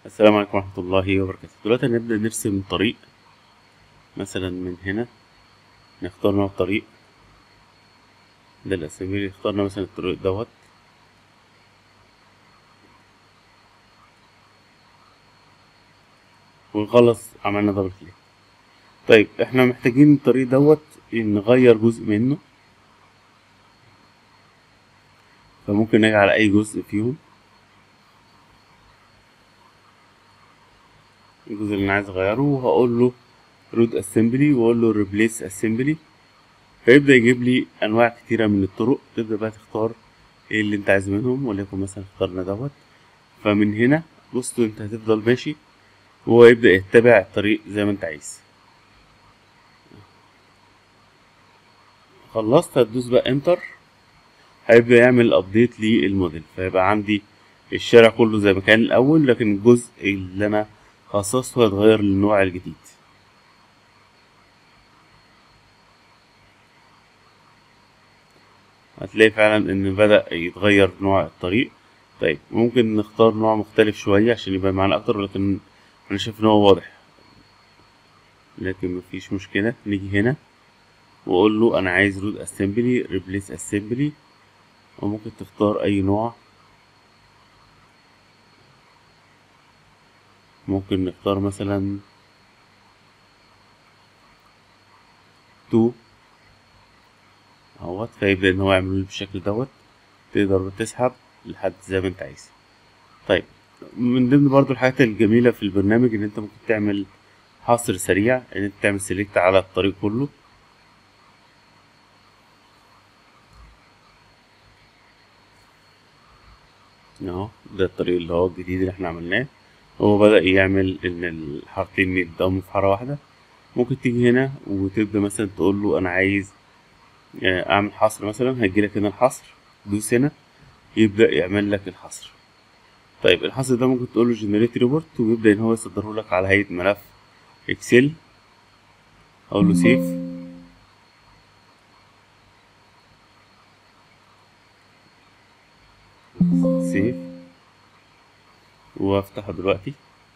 السلام عليكم ورحمة الله وبركاته دلوقتي هنبدأ نرسم طريق مثلا من هنا نختار نوع الطريق ده الأسامي اخترنا مثلا الطريق دوت ونخلص عملنا دبل كليك طيب احنا محتاجين الطريق دوت نغير جزء منه فممكن نجي على أي جزء فيهم الجزء اللي انا عايز اغيره وهقول له رود اسمبلي واقول له ريبليس اسمبلي فيبدا يجيب لي انواع كتيره من الطرق تبدا بقى تختار ايه اللي انت عايز منهم وليكن مثلا اخترنا دوت فمن هنا بص انت هتفضل ماشي وهو يبدا يتبع الطريق زي ما انت عايز خلصت هتدوس بقى انتر هيبدا يعمل ابديت للموديل فيبقى عندي الشارع كله زي ما كان الاول لكن الجزء اللي انا خصصته هيتغير للنوع الجديد هتلاقي فعلا ان بدأ يتغير نوع الطريق طيب ممكن نختار نوع مختلف شوية عشان يبقى معانا اكتر لكن انا شايف ان هو واضح لكن مفيش مشكلة نيجي هنا واقول له انا عايز رود اسمبلي ريبليس اسمبلي وممكن تختار اي نوع ممكن نختار مثلا تو اهوت فيبدأ ان هو يعمل بالشكل دوت تقدر تسحب لحد زي ما انت عايز طيب من ضمن برضو الحاجات الجميلة في البرنامج ان انت ممكن تعمل حصر سريع ان انت تعمل سيلكت على الطريق كله اهو ده الطريق اللي هو الجديد اللي احنا عملناه هو بدأ يعمل ان الحارتين يتضموا في حارة واحدة ممكن تيجي هنا وتبدأ مثلا تقول له انا عايز اعمل حصر مثلا هيجيلك هنا الحصر دوس هنا يبدأ يعمل لك الحصر طيب الحصر ده ممكن تقول له جنريت ريبورت ويبدأ ان هو يصدره لك على هيئة ملف اكسل اقول له سيف سيف وافتحه دلوقتي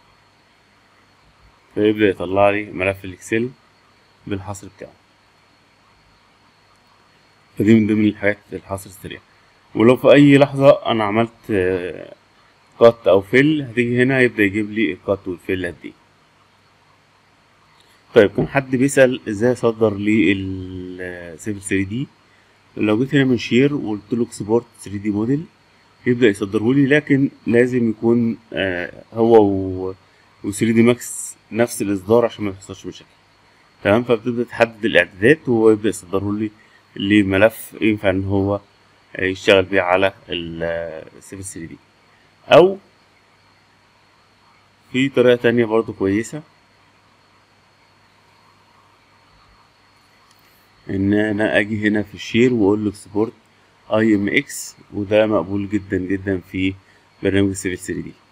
فيبدأ يطلع لي ملف الاكسل بالحصر بتاعه فدي من ضمن الحاجات الحصر السريع ولو في اي لحظة انا عملت قط او فيل هتيجي هنا هيبدأ يجيب لي القط والفيل قد ايه طيب كان حد بيسأل ازاي اصدر لي السيفل 3 دي لو جيت هنا من شير وقلت له اكسبورت 3 دي موديل يبدأ يصدره لي لكن لازم يكون آه هو و و 3 دي ماكس نفس الاصدار عشان ما يحصلش مشاكل تمام فبتبدأ تحدد الاعدادات وهو يبدأ يصدره لي لملف ينفع ان هو يشتغل بيه على السيفل 3 دي او في طريقة تانية برضو كويسة ان انا اجي هنا في الشير واقول له اكسبورت اي ام اكس وده مقبول جدا جدا في برنامج السيفل 3 دي